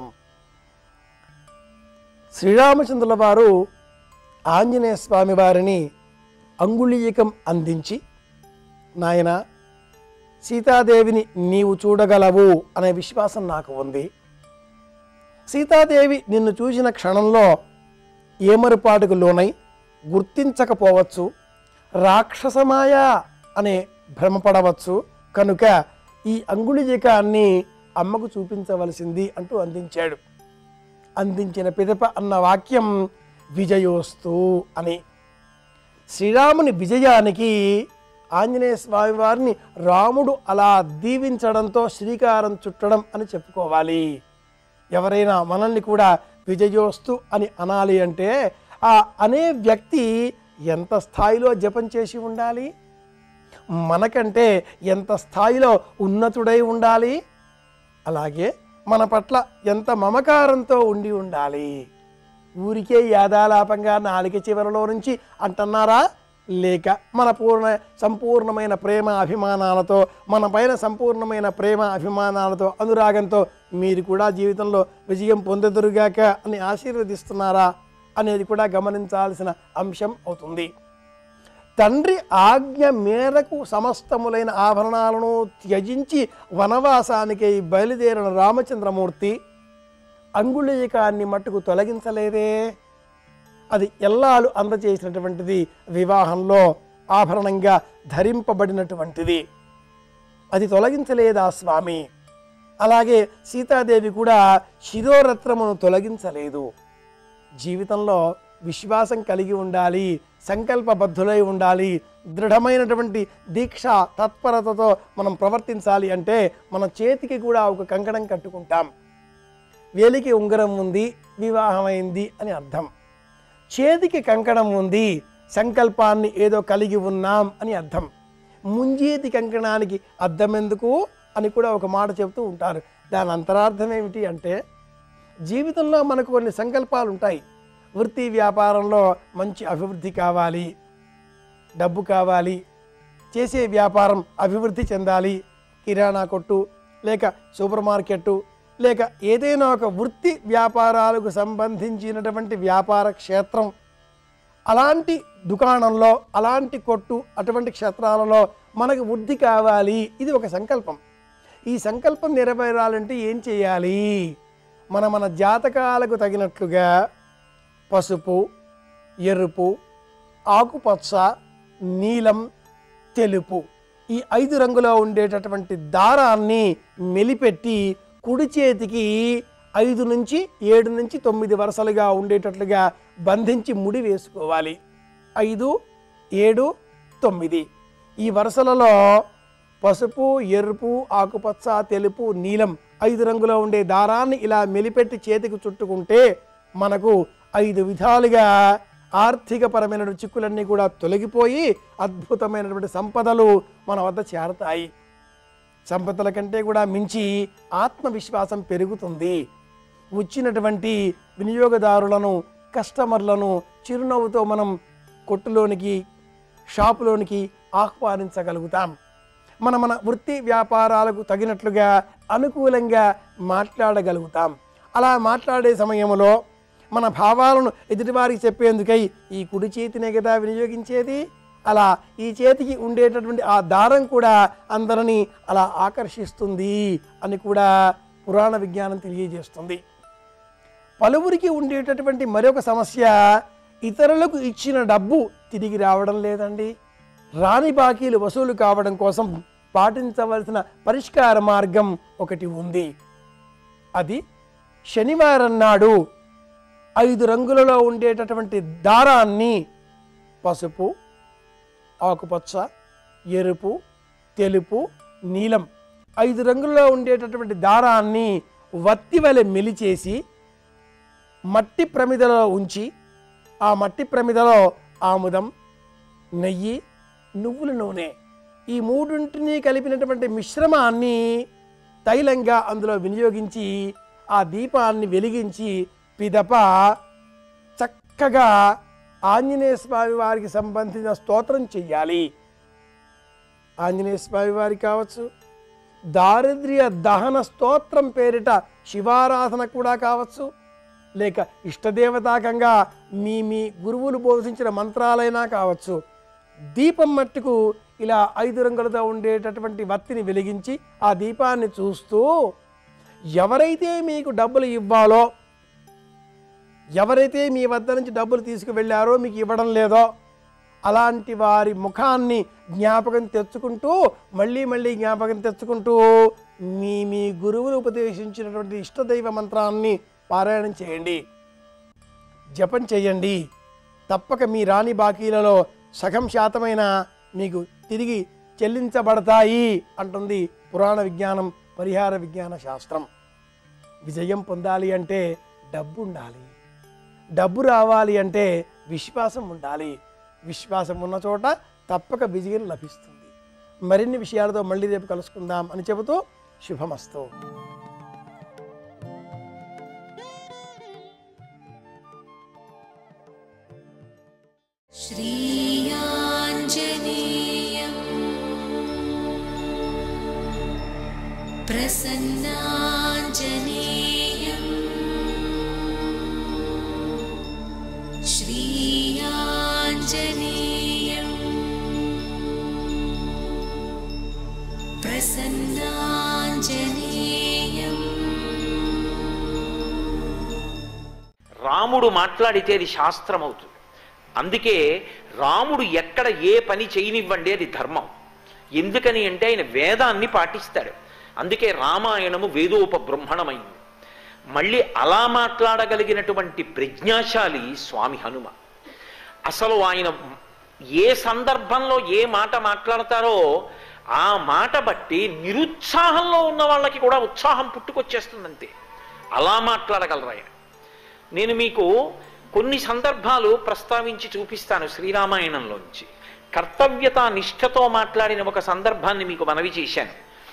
శ్రీరామచంద్రుల వారు ఆంజనేయ స్వామి వారిని అంగుళీయకం అందించి నాయన సీతాదేవిని నీవు చూడగలవు అనే విశ్వాసం నాకు ఉంది సీతాదేవి నిన్ను చూసిన క్షణంలో ఏమరుపాటుకు లోనై గుర్తించకపోవచ్చు రాక్షసమాయ అనే భ్రమపడవచ్చు కనుక ఈ అంగుళిజకాన్ని అమ్మకు చూపించవలసింది అంటూ అందించాడు అందించిన పిదప అన్న వాక్యం విజయోస్తు అని శ్రీరాముని విజయానికి ఆంజనేయ స్వామి వారిని రాముడు అలా దీవించడంతో శ్రీకారం చుట్టడం అని చెప్పుకోవాలి ఎవరైనా మనల్ని కూడా విజయోస్తు అని అనాలి అంటే ఆ అనే వ్యక్తి ఎంత స్థాయిలో జపం చేసి ఉండాలి మనకంటే ఎంత స్థాయిలో ఉన్నతుడై ఉండాలి అలాగే మన పట్ల ఎంత మమకారంతో ఉండి ఉండాలి ఊరికే యాదాలాపంగా నాలుక చివరలో నుంచి అంటున్నారా లేక మన పూర్ణ సంపూర్ణమైన ప్రేమ అభిమానాలతో మన పైన సంపూర్ణమైన ప్రేమ అభిమానాలతో అనురాగంతో మీరు కూడా జీవితంలో విజయం పొందదురుగాక అని ఆశీర్వదిస్తున్నారా అనేది కూడా గమనించాల్సిన అంశం అవుతుంది తండ్రి ఆజ్ఞ మేరకు సమస్తములైన ఆభరణాలను త్యజించి వనవాసానికి బయలుదేరిన రామచంద్రమూర్తి అంగుళీయకాన్ని మట్టుకు తొలగించలేదే అది ఎల్లాలు అందచేసినటువంటిది వివాహంలో ఆభరణంగా ధరింపబడినటువంటిది అది తొలగించలేదా స్వామి అలాగే సీతాదేవి కూడా శిరోరత్నమును తొలగించలేదు జీవితంలో విశ్వాసం కలిగి ఉండాలి సంకల్పబద్ధులై ఉండాలి దృఢమైనటువంటి దీక్ష తత్పరతతో మనం ప్రవర్తించాలి అంటే మన చేతికి కూడా ఒక కంకణం కట్టుకుంటాం వేలికి ఉంగరం ఉంది వివాహమైంది అని అర్థం చేతికి కంకణం ఉంది సంకల్పాన్ని ఏదో కలిగి ఉన్నాం అని అర్థం ముంజేతి కంకణానికి అర్థం ఎందుకు అని కూడా ఒక మాట చెబుతూ ఉంటారు దాని అంతరార్థం ఏమిటి అంటే జీవితంలో మనకు కొన్ని సంకల్పాలు ఉంటాయి వృత్తి వ్యాపారంలో మంచి అభివృద్ధి కావాలి డబ్బు కావాలి చేసే వ్యాపారం అభివృద్ధి చెందాలి కిరాణా కొట్టు లేక సూపర్ మార్కెట్టు లేక ఏదైనా ఒక వృత్తి వ్యాపారాలకు సంబంధించినటువంటి వ్యాపార క్షేత్రం అలాంటి దుకాణంలో అలాంటి కొట్టు అటువంటి క్షేత్రాలలో మనకు వృద్ధి కావాలి ఇది ఒక సంకల్పం ఈ సంకల్పం నెరవేరాలంటే ఏం చేయాలి మన మన జాతకాలకు తగినట్లుగా పసుపు ఎరుపు ఆకుపచ్చ నీలం తెలుపు ఈ ఐదు రంగులో ఉండేటటువంటి దారాన్ని మెలిపెట్టి కుడి చేతికి ఐదు నుంచి ఏడు నుంచి తొమ్మిది వరుసలుగా ఉండేటట్లుగా బంధించి ముడి వేసుకోవాలి ఐదు ఏడు తొమ్మిది ఈ వరుసలలో పసుపు ఎరుపు ఆకుపచ్చ తెలుపు నీలం ఐదు రంగులో ఉండే దారాన్ని ఇలా మెలిపెట్టి చేతికి చుట్టుకుంటే మనకు ఐదు విధాలుగా ఆర్థికపరమైన చిక్కులన్నీ కూడా తొలగిపోయి అద్భుతమైనటువంటి సంపదలు మన వద్ద చేరతాయి సంపదల కంటే కూడా మించి ఆత్మవిశ్వాసం పెరుగుతుంది వచ్చినటువంటి వినియోగదారులను కస్టమర్లను చిరునవ్వుతో మనం కొట్టులోనికి షాపులోనికి ఆహ్వానించగలుగుతాం మన మన వృత్తి వ్యాపారాలకు తగినట్లుగా అనుకూలంగా మాట్లాడగలుగుతాం అలా మాట్లాడే సమయంలో మన భావాలను ఎదుటివారికి చెప్పేందుకై ఈ కుడి చేతినే కదా వినియోగించేది అలా ఈ చేతికి ఉండేటటువంటి ఆ దారం కూడా అందరినీ అలా ఆకర్షిస్తుంది అని కూడా పురాణ విజ్ఞానం తెలియజేస్తుంది పలువురికి ఉండేటటువంటి మరొక సమస్య ఇతరులకు ఇచ్చిన డబ్బు తిరిగి రావడం లేదండి రాని బాకీలు వసూలు కావడం కోసం పాటించవలసిన పరిష్కార మార్గం ఒకటి ఉంది అది శనివారం నాడు ఐదు రంగులలో ఉండేటటువంటి దారాన్ని పసుపు ఆకుపచ్చ ఎరుపు తెలుపు నీలం ఐదు రంగుల్లో ఉండేటటువంటి దారాన్ని వత్తి వలె మెలిచేసి మట్టి ప్రమిదలో ఉంచి ఆ మట్టి ప్రమిదలో ఆముదం నెయ్యి నువ్వుల నూనె ఈ మూడింటిని కలిపినటువంటి మిశ్రమాన్ని తైలంగా అందులో వినియోగించి ఆ దీపాన్ని వెలిగించి పిదప చక్కగా ఆంజనేయ స్వామి వారికి సంబంధించిన స్తోత్రం చెయ్యాలి ఆంజనేయ స్వామి వారికి కావచ్చు దారిద్ర్య దహన స్తోత్రం పేరిట శివారాధన కూడా కావచ్చు లేక ఇష్టదేవతాకంగా మీ మీ గురువులు బోధించిన మంత్రాలైనా కావచ్చు దీపం మట్టుకు ఇలా ఐదు రంగులతో ఉండేటటువంటి వత్తిని వెలిగించి ఆ దీపాన్ని చూస్తూ ఎవరైతే మీకు డబ్బులు ఇవ్వాలో ఎవరైతే మీ వద్ద నుంచి డబ్బులు తీసుకువెళ్ళారో మీకు ఇవ్వడం లేదో అలాంటి వారి ముఖాన్ని జ్ఞాపకం తెచ్చుకుంటూ మళ్ళీ మళ్ళీ జ్ఞాపకం తెచ్చుకుంటూ మీ మీ గురువులు ఉపదేశించినటువంటి ఇష్టదైవ మంత్రాన్ని పారాయణం చేయండి జపం చేయండి తప్పక మీ రాణి బాకీలలో సగం శాతమైన మీకు తిరిగి చెల్లించబడతాయి అంటుంది పురాణ విజ్ఞానం పరిహార విజ్ఞాన శాస్త్రం విజయం పొందాలి అంటే డబ్బు ఉండాలి డబ్బు రావాలి అంటే విశ్వాసం ఉండాలి విశ్వాసం ఉన్న చోట తప్పక విజయం లభిస్తుంది మరిన్ని విషయాలతో మళ్ళీ రేపు కలుసుకుందాం అని చెబుతూ శుభమస్తు श्रीयाञ्जनेयम् प्रसन्नाञ्जनेयम् श्रीयाञ्जनेयम् प्रसन्नाञ्जनेयम् రామ రాముడు మాట్లాడితే అది శాస్త్రం అవుతుంది అందుకే రాముడు ఎక్కడ ఏ పని చేయనివ్వండి అది ధర్మం ఎందుకని అంటే ఆయన వేదాన్ని పాటిస్తాడు అందుకే రామాయణము వేదోపబ్రహ్మణమైంది మళ్ళీ అలా మాట్లాడగలిగినటువంటి ప్రజ్ఞాశాలి స్వామి హనుమ అసలు ఆయన ఏ సందర్భంలో ఏ మాట మాట్లాడతారో ఆ మాట బట్టి నిరుత్సాహంలో ఉన్న వాళ్ళకి కూడా ఉత్సాహం పుట్టుకొచ్చేస్తుంది అంతే అలా మాట్లాడగలరు ఆయన నేను మీకు కొన్ని సందర్భాలు ప్రస్తావించి చూపిస్తాను శ్రీరామాయణంలోంచి కర్తవ్యత నిష్ఠతో మాట్లాడిన ఒక సందర్భాన్ని మీకు మనవి చేశాను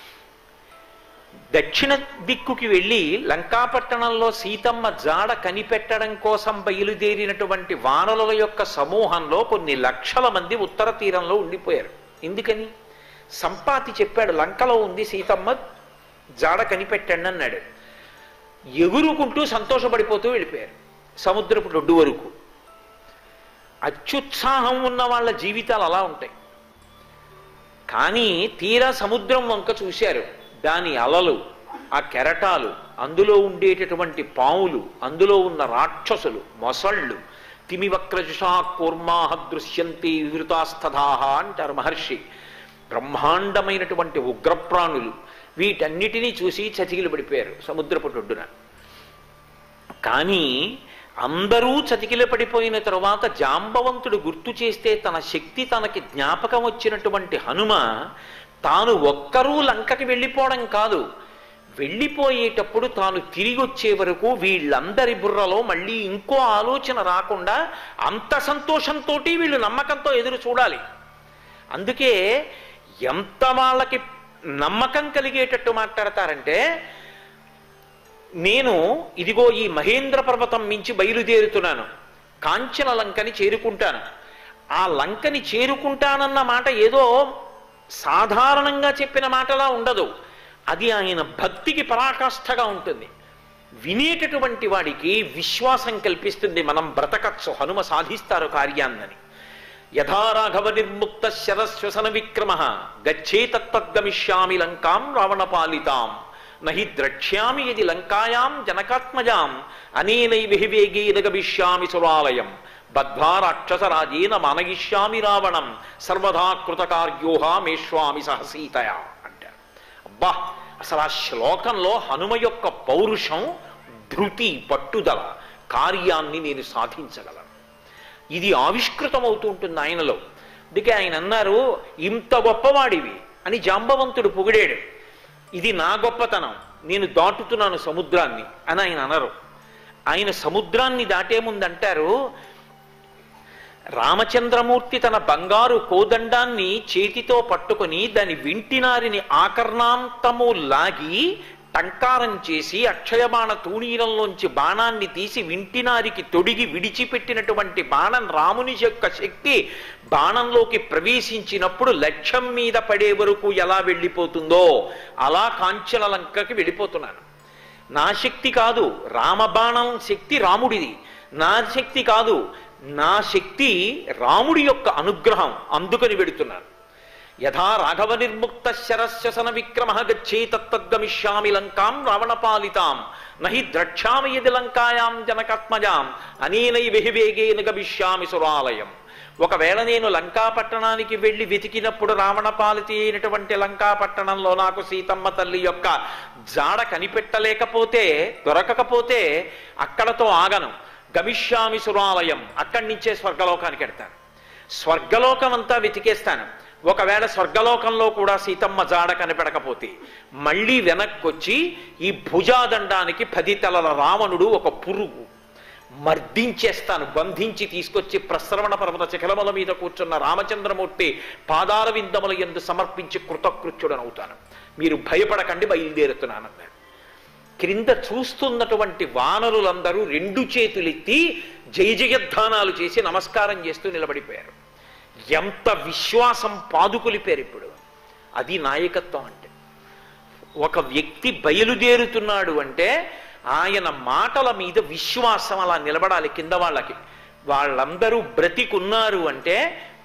దక్షిణ దిక్కుకి వెళ్ళి లంకాపట్టణంలో సీతమ్మ జాడ కనిపెట్టడం కోసం బయలుదేరినటువంటి వానరుల యొక్క సమూహంలో కొన్ని లక్షల మంది ఉత్తర తీరంలో ఉండిపోయారు ఎందుకని సంపాతి చెప్పాడు లంకలో ఉంది సీతమ్మ జాడ కనిపెట్టండి అన్నాడు ఎగురుకుంటూ సంతోషపడిపోతూ వెళ్ళిపోయారు సముద్రపు రొడ్డు వరకు అత్యుత్సాహం ఉన్న వాళ్ళ జీవితాలు అలా ఉంటాయి కానీ తీరా సముద్రం వంక చూశారు దాని అలలు ఆ కెరటాలు అందులో ఉండేటటువంటి పావులు అందులో ఉన్న రాక్షసులు మొసళ్ళు తిమివక్రజుషా కూర్మాహ దృశ్యంతి వివృతాస్తథాహ అంటారు మహర్షి బ్రహ్మాండమైనటువంటి ఉగ్రప్రాణులు వీటన్నిటినీ చూసి చతికిలు పడిపోయారు సముద్రపు ఒడ్డున కానీ అందరూ చతికిల పడిపోయిన తరువాత జాంబవంతుడు గుర్తు చేస్తే తన శక్తి తనకి జ్ఞాపకం వచ్చినటువంటి హనుమ తాను ఒక్కరూ లంకకి వెళ్ళిపోవడం కాదు వెళ్ళిపోయేటప్పుడు తాను తిరిగి వచ్చే వరకు వీళ్ళందరి బుర్రలో మళ్ళీ ఇంకో ఆలోచన రాకుండా అంత సంతోషంతో వీళ్ళు నమ్మకంతో ఎదురు చూడాలి అందుకే ఎంత వాళ్ళకి నమ్మకం కలిగేటట్టు మాట్లాడతారంటే నేను ఇదిగో ఈ మహేంద్ర పర్వతం మించి బయలుదేరుతున్నాను కాంచన లంకని చేరుకుంటాను ఆ లంకని చేరుకుంటానన్న మాట ఏదో సాధారణంగా చెప్పిన మాటలా ఉండదు అది ఆయన భక్తికి పరాకాష్ఠగా ఉంటుంది వినేటటువంటి వాడికి విశ్వాసం కల్పిస్తుంది మనం బ్రతకచ్చు హనుమ సాధిస్తారు కార్యాన్నని యథా రాఘవ నిర్ముక్త శరశ్వసన విక్రమ గచ్చేతత్తద్గమిష్యామి లంకాం రావణపాలితాం నహి ద్రక్ష్యామి ఇది లంకాయాం జనకాత్మజాం అనేనైవిహి వేగేన గమిష్యామి సురాలయం బద్ధ్వా రాక్షసరాజేన మానయిష్యామి రావణం సర్వదా కృతకార్యోహామేష్వామి సహసీతయా అంటారు అబ్బా అసలు ఆ శ్లోకంలో హనుమ యొక్క పౌరుషం ధృతి పట్టుదల కార్యాన్ని నేను సాధించగలను ఇది ఆవిష్కృతమవుతూ ఉంటుంది ఆయనలో అందుకే ఆయన అన్నారు ఇంత గొప్పవాడివి అని జాంబవంతుడు పొగిడాడు ఇది నా గొప్పతనం నేను దాటుతున్నాను సముద్రాన్ని అని ఆయన అనరు ఆయన సముద్రాన్ని దాటే ముందు అంటారు రామచంద్రమూర్తి తన బంగారు కోదండాన్ని చేతితో పట్టుకొని దాని వింటినారిని ఆకర్ణాంతము లాగి టంకారం చేసి అక్షయబాణ తూణీరంలోంచి బాణాన్ని తీసి వింటినారికి తొడిగి విడిచిపెట్టినటువంటి బాణం రాముని యొక్క శక్తి బాణంలోకి ప్రవేశించినప్పుడు లక్ష్యం మీద పడే వరకు ఎలా వెళ్ళిపోతుందో అలా కాంచన లంకకి వెళ్ళిపోతున్నాను నా శక్తి కాదు రామబాణం శక్తి రాముడిది నా శక్తి కాదు నా శక్తి రాముడి యొక్క అనుగ్రహం అందుకని వెడుతున్నాను యథా రాఘవ నిర్ముక్త శరశ్వసన విక్రమ గచ్చేతత్తద్గమిష్యామి లంకాం రావణపాలితాం నహి ద్రక్ష్యామి యది లంకాయాం జనకాత్మజాం అనేనై వెహివేగేన గమిష్యామి సురాలయం ఒకవేళ నేను లంకాపట్టణానికి వెళ్ళి వెతికినప్పుడు రావణపాలితి అయినటువంటి లంకాపట్టణంలో నాకు సీతమ్మ తల్లి యొక్క జాడ కనిపెట్టలేకపోతే దొరకకపోతే అక్కడతో ఆగను గమిష్యామి సురాలయం అక్కడి నుంచే స్వర్గలోకానికి ఎడతాను స్వర్గలోకం అంతా వెతికేస్తాను ఒకవేళ స్వర్గలోకంలో కూడా సీతమ్మ జాడ కనిపెడకపోతే మళ్ళీ వెనక్కొచ్చి ఈ భుజాదండానికి పది తలల రావణుడు ఒక పురుగు మర్దించేస్తాను బంధించి తీసుకొచ్చి ప్రశ్రవణ పర్వత శిఖరముల మీద కూర్చున్న రామచంద్రమూర్తి పాదాల విందముల ఎందు సమర్పించి కృతకృత్యుడనవుతాను మీరు భయపడకండి బయలుదేరుతున్నానన్నాడు క్రింద చూస్తున్నటువంటి వానరులందరూ రెండు చేతులెత్తి జయ జయధ్వానాలు చేసి నమస్కారం చేస్తూ నిలబడిపోయారు ఎంత విశ్వాసం పాదుకొలిపారు ఇప్పుడు అది నాయకత్వం అంటే ఒక వ్యక్తి బయలుదేరుతున్నాడు అంటే ఆయన మాటల మీద విశ్వాసం అలా నిలబడాలి కింద వాళ్ళకి వాళ్ళందరూ బ్రతికున్నారు అంటే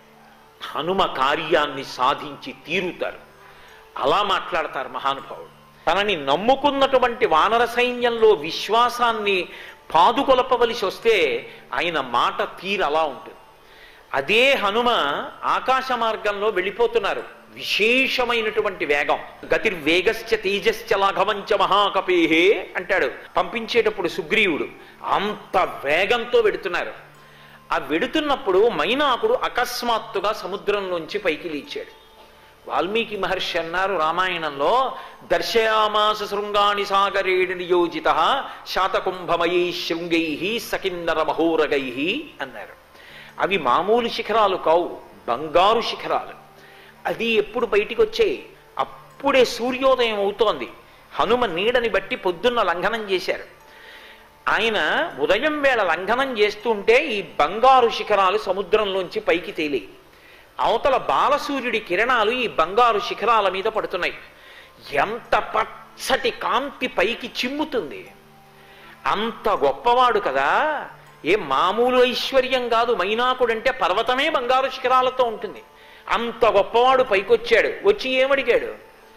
హనుమ కార్యాన్ని సాధించి తీరుతారు అలా మాట్లాడతారు మహానుభావుడు తనని నమ్ముకున్నటువంటి వానర సైన్యంలో విశ్వాసాన్ని పాదుకొలపవలసి వస్తే ఆయన మాట తీరు అలా ఉంటుంది అదే హనుమ ఆకాశ మార్గంలో వెళ్ళిపోతున్నారు విశేషమైనటువంటి వేగం గతిర్వేగశ్చ తేజశ్చ లాఘవంచ మహాకపేహే అంటాడు పంపించేటప్పుడు సుగ్రీవుడు అంత వేగంతో వెడుతున్నారు ఆ వెడుతున్నప్పుడు మైనాకుడు అకస్మాత్తుగా సముద్రంలోంచి పైకి లేచాడు వాల్మీకి మహర్షి అన్నారు రామాయణంలో దర్శయామాస శృంగాణి సాగరేణ నియోజిత శాతకుంభమయీ శృంగై సకిన్నర మహోరగై అన్నారు అవి మామూలు శిఖరాలు కావు బంగారు శిఖరాలు అది ఎప్పుడు బయటికి వచ్చాయి అప్పుడే సూర్యోదయం అవుతోంది హనుమ నీడని బట్టి పొద్దున్న లంఘనం చేశారు ఆయన ఉదయం వేళ లంఘనం చేస్తుంటే ఈ బంగారు శిఖరాలు సముద్రంలోంచి పైకి తేలి అవతల బాలసూర్యుడి కిరణాలు ఈ బంగారు శిఖరాల మీద పడుతున్నాయి ఎంత పచ్చటి కాంతి పైకి చిమ్ముతుంది అంత గొప్పవాడు కదా ఏ మామూలు ఐశ్వర్యం కాదు మైనాకుడంటే పర్వతమే బంగారు శిఖరాలతో ఉంటుంది అంత గొప్పవాడు పైకొచ్చాడు వచ్చి ఏమడిగాడు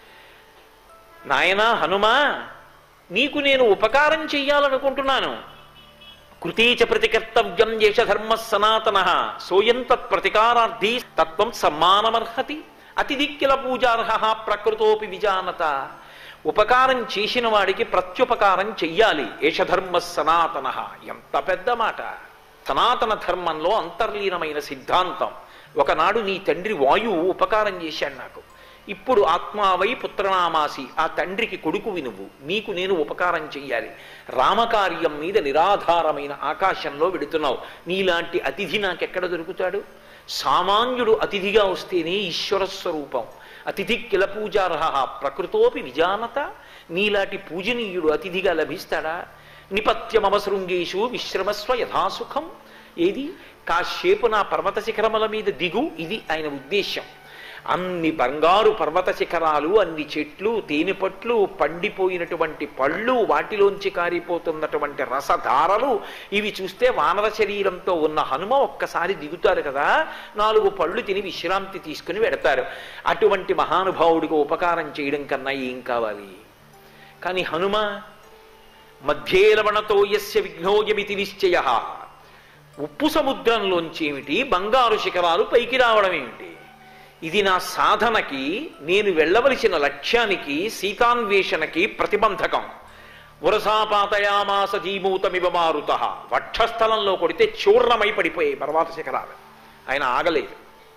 నాయనా హనుమా నీకు నేను ఉపకారం చెయ్యాలనుకుంటున్నాను కృతీచ ప్రతికర్తవ్యం ధర్మ సనాతన సోయం తత్ ప్రతికారార్థి తత్వం సమ్మానమర్హతి అతిథిక్కిల పూజార్హ ప్రకృతోపి విజానత ఉపకారం చేసిన వాడికి ప్రత్యుపకారం చెయ్యాలి ఏషధర్మ సనాతన ఎంత పెద్ద మాట సనాతన ధర్మంలో అంతర్లీనమైన సిద్ధాంతం ఒకనాడు నీ తండ్రి వాయువు ఉపకారం చేశాడు నాకు ఇప్పుడు ఆత్మావై పుత్రనామాసి ఆ తండ్రికి కొడుకువి నువ్వు నీకు నేను ఉపకారం చెయ్యాలి రామకార్యం మీద నిరాధారమైన ఆకాశంలో వెడుతున్నావు నీలాంటి అతిథి నాకెక్కడ దొరుకుతాడు సామాన్యుడు అతిథిగా వస్తేనే ఈశ్వర స్వరూపం అతిథి కిల పూజార్హ ప్రకృతోపి విజానత నీలాంటి పూజనీయుడు అతిథిగా లభిస్తాడా నిపత్యమమ శృంగేషు విశ్రమస్వ యథాసుఖం ఏది కాసేపు నా పర్వత శిఖరముల మీద దిగు ఇది ఆయన ఉద్దేశ్యం అన్ని బంగారు పర్వత శిఖరాలు అన్ని చెట్లు తేనెపట్లు పండిపోయినటువంటి పళ్ళు వాటిలోంచి కారిపోతున్నటువంటి రసధారలు ఇవి చూస్తే వానర శరీరంతో ఉన్న హనుమ ఒక్కసారి దిగుతారు కదా నాలుగు పళ్ళు తిని విశ్రాంతి తీసుకుని వెడతారు అటువంటి మహానుభావుడికి ఉపకారం చేయడం కన్నా ఏం కావాలి కానీ హనుమ మధ్యే లవణతో యస్య విఘ్నోయమితి నిశ్చయ ఉప్పు సముద్రంలోంచి ఏమిటి బంగారు శిఖరాలు పైకి రావడం ఏమిటి ఇది నా సాధనకి నేను వెళ్ళవలసిన లక్ష్యానికి సీతాన్వేషణకి ప్రతిబంధకం వరసాపాతయామాస జీమూతమివ మారుత వక్షస్థలంలో కొడితే చూర్ణమై పడిపోయాయి పర్వత శిఖరాలు ఆయన ఆగలేదు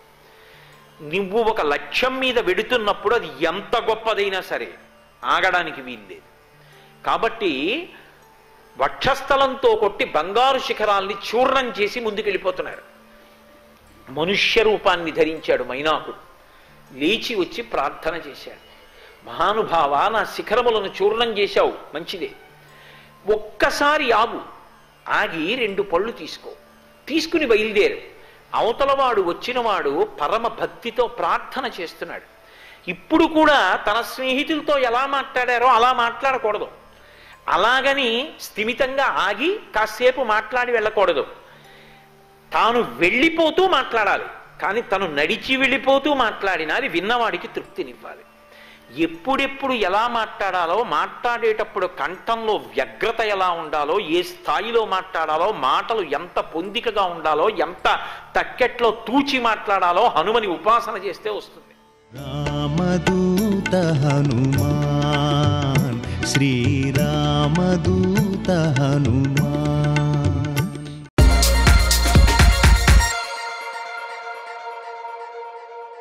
నువ్వు ఒక లక్ష్యం మీద వెడుతున్నప్పుడు అది ఎంత గొప్పదైనా సరే ఆగడానికి వీల్లేదు కాబట్టి వక్షస్థలంతో కొట్టి బంగారు శిఖరాల్ని చూర్ణం చేసి ముందుకెళ్ళిపోతున్నారు మనుష్య రూపాన్ని ధరించాడు మైనాకుడు లేచి వచ్చి ప్రార్థన చేశాడు మహానుభావ నా శిఖరములను చూర్ణం చేశావు మంచిదే ఒక్కసారి ఆగు ఆగి రెండు పళ్ళు తీసుకో తీసుకుని బయలుదేరు అవతలవాడు వచ్చినవాడు పరమ భక్తితో ప్రార్థన చేస్తున్నాడు ఇప్పుడు కూడా తన స్నేహితులతో ఎలా మాట్లాడారో అలా మాట్లాడకూడదు అలాగని స్థిమితంగా ఆగి కాసేపు మాట్లాడి వెళ్ళకూడదు తాను వెళ్ళిపోతూ మాట్లాడాలి కానీ తను నడిచి వెళ్ళిపోతూ మాట్లాడినా అది విన్నవాడికి తృప్తినివ్వాలి ఎప్పుడెప్పుడు ఎలా మాట్లాడాలో మాట్లాడేటప్పుడు కంఠంలో వ్యగ్రత ఎలా ఉండాలో ఏ స్థాయిలో మాట్లాడాలో మాటలు ఎంత పొందికగా ఉండాలో ఎంత తక్కెట్లో తూచి మాట్లాడాలో హనుమని ఉపాసన చేస్తే వస్తుంది రామదూత హనుమాన్ శ్రీరామదూత హనుమాన్